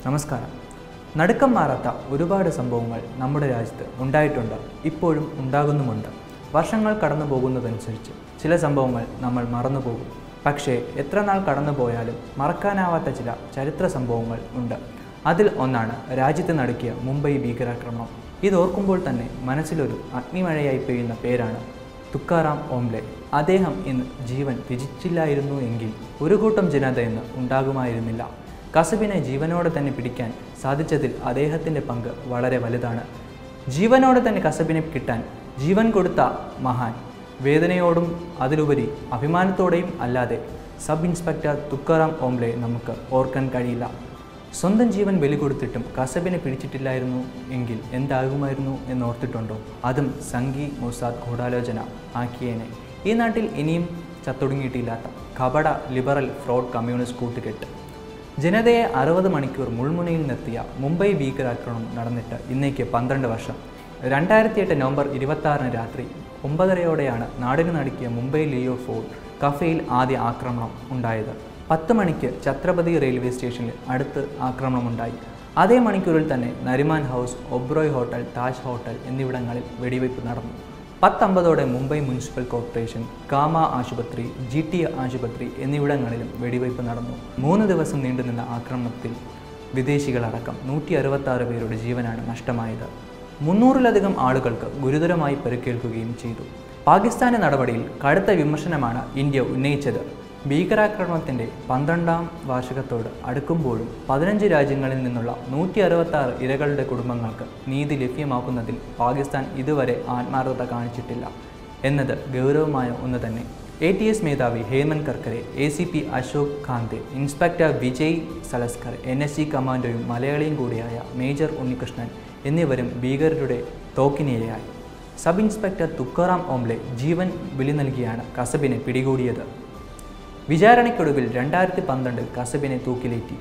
നമസ്കാരം നടുക്കം മാറാത്ത ഒരുപാട് സംഭവങ്ങൾ നമ്മുടെ രാജ്യത്ത് ഉണ്ടായിട്ടുണ്ട് ഇപ്പോഴും ഉണ്ടാകുന്നുമുണ്ട് വർഷങ്ങൾ കടന്നു പോകുന്നതനുസരിച്ച് ചില സംഭവങ്ങൾ നമ്മൾ മറന്നു പോകും പക്ഷേ എത്ര നാൾ കടന്നു പോയാലും മറക്കാനാവാത്ത ചില ചരിത്ര സംഭവങ്ങൾ ഉണ്ട് അതിൽ ഒന്നാണ് രാജ്യത്ത് നടക്കിയ മുംബൈ ഭീകരാക്രമണം ഇതോർക്കുമ്പോൾ തന്നെ മനസ്സിലൊരു അഗ്നിമഴയായി പെയ്യുന്ന പേരാണ് തുക്കാറാം ഓംലെ അദ്ദേഹം ഇന്ന് ജീവൻ ത്യജിച്ചില്ലായിരുന്നു എങ്കിൽ ഒരു കൂട്ടം ജനത ഇന്ന് ഉണ്ടാകുമായിരുന്നില്ല കസബിനെ ജീവനോടെ തന്നെ പിടിക്കാൻ സാധിച്ചതിൽ അദ്ദേഹത്തിൻ്റെ പങ്ക് വളരെ വലുതാണ് ജീവനോടെ തന്നെ കസബിനെ കിട്ടാൻ ജീവൻ കൊടുത്ത മഹാൻ വേദനയോടും അതിലുപരി അഭിമാനത്തോടെയും അല്ലാതെ സബ് ഇൻസ്പെക്ടർ തുക്കാറാം ഓംലെ നമുക്ക് ഓർക്കാൻ കഴിയില്ല സ്വന്തം ജീവൻ ബലി കൊടുത്തിട്ടും കസബിനെ പിടിച്ചിട്ടില്ലായിരുന്നു എങ്കിൽ എന്താകുമായിരുന്നു എന്നോർത്തിട്ടുണ്ടോ അതും സംഘി മൊസാദ് ഗൂഢാലോചന ആക്കിയേനെ ഈ നാട്ടിൽ ഇനിയും ചത്തൊടുങ്ങിയിട്ടില്ലാത്ത കപട ലിബറൽ ഫ്രോഡ് കമ്മ്യൂണിസ്റ്റ് കൂട്ടുകെട്ട് ജനതയെ അറുപത് മണിക്കൂർ മുൾമുനയിൽ നിർത്തിയ മുംബൈ ഭീകരാക്രമണം നടന്നിട്ട് ഇന്നേക്ക് പന്ത്രണ്ട് വർഷം രണ്ടായിരത്തി എട്ട് നവംബർ ഇരുപത്തി രാത്രി ഒമ്പതരയോടെയാണ് നാടിന് നടുക്കിയ മുംബൈ ലിയോ ഫോർട്ട് കഫേയിൽ ആദ്യ ആക്രമണം ഉണ്ടായത് പത്ത് മണിക്ക് ഛത്രപതി റെയിൽവേ സ്റ്റേഷനിൽ അടുത്ത് ആക്രമണമുണ്ടായി അതേ മണിക്കൂറിൽ തന്നെ Nariman house Oberoi hotel Taj hotel എന്നിവിടങ്ങളിൽ വെടിവയ്പ് നടന്നു പത്തമ്പതോടെ മുംബൈ മുനിസിപ്പൽ കോർപ്പറേഷൻ കാമ ആശുപത്രി ജി ടി ആശുപത്രി എന്നിവിടങ്ങളിലും വെടിവയ്പ് നടന്നു മൂന്ന് ദിവസം നീണ്ടുനിന്ന ആക്രമണത്തിൽ വിദേശികളടക്കം നൂറ്റി അറുപത്തി പേരുടെ ജീവനാണ് നഷ്ടമായത് മുന്നൂറിലധികം ആളുകൾക്ക് ഗുരുതരമായി പരിക്കേൽക്കുകയും ചെയ്തു പാകിസ്ഥാന്റെ നടപടിയിൽ കടുത്ത വിമർശനമാണ് ഇന്ത്യ ഉന്നയിച്ചത് ഭീകരാക്രമണത്തിന്റെ പന്ത്രണ്ടാം വാർഷികത്തോട് അടുക്കുമ്പോഴും പതിനഞ്ച് രാജ്യങ്ങളിൽ നിന്നുള്ള നൂറ്റി അറുപത്തി ആറ് ഇരകളുടെ കുടുംബങ്ങൾക്ക് നീതി ലഭ്യമാക്കുന്നതിൽ പാകിസ്ഥാൻ ഇതുവരെ ആത്മാർത്ഥത കാണിച്ചിട്ടില്ല എന്നത് ഗൗരവമായ ഒന്ന് തന്നെ എ ടി എസ് മേധാവി Hemant Karkare A C P Ashok Kamte inspector Vijay Salaskar N S C കമാൻഡോയും മലയാളിയും കൂടിയായ മേജർ ഉണ്ണികൃഷ്ണൻ എന്നിവരും ഭീകരരുടെ തോക്കിനിരയായി സബ് ഇൻസ്പെക്ടർ തുക്കാറാം ഓംലെ ജീവൻ ബലി നൽകിയാണ് കസബിനെ പിടികൂടിയത് വിചാരണയ്ക്കൊടുവിൽ രണ്ടായിരത്തി പന്ത്രണ്ടിൽ കസബിനെ തൂക്കിലേറ്റി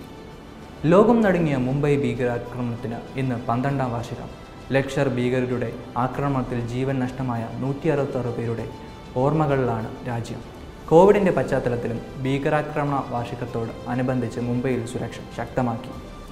ലോകം നടുങ്ങിയ മുംബൈ ഭീകരാക്രമണത്തിന് ഇന്ന് പന്ത്രണ്ടാം വാർഷികം ലക്ഷർ ഭീകരരുടെ ആക്രമണത്തിൽ ജീവൻ നഷ്ടമായ നൂറ്റി അറുപത്താറ് പേരുടെ ഓർമ്മകളിലാണ് രാജ്യം കോവിഡിൻ്റെ പശ്ചാത്തലത്തിലും ഭീകരാക്രമണ വാർഷികത്തോട് അനുബന്ധിച്ച് മുംബൈയിൽ സുരക്ഷ ശക്തമാക്കി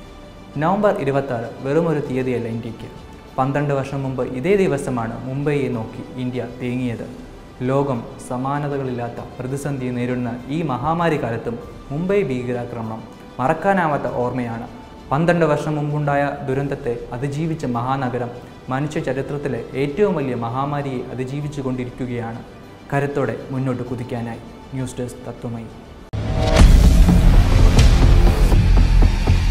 നവംബർ ഇരുപത്തി വെറുമൊരു തീയതിയല്ല ഇന്ത്യക്ക് പന്ത്രണ്ട് വർഷം മുമ്പ് ഇതേ ദിവസമാണ് മുംബൈയെ നോക്കി ഇന്ത്യ തേങ്ങിയത് ലോകം സമാനതകളില്ലാത്ത പ്രതിസന്ധി നേരിടുന്ന ഈ മഹാമാരി കാലത്തും മുംബൈ ഭീകരാക്രമണം മറക്കാനാവാത്ത ഓർമ്മയാണ് പന്ത്രണ്ട് വർഷം മുമ്പുണ്ടായ ദുരന്തത്തെ അതിജീവിച്ച മഹാനഗരം മനുഷ്യ ചരിത്രത്തിലെ ഏറ്റവും വലിയ മഹാമാരിയെ അതിജീവിച്ചു കൊണ്ടിരിക്കുകയാണ് കരുത്തോടെ മുന്നോട്ട് കുതിക്കാനായി ന്യൂസ് ഡെസ്ക് തത്വമയി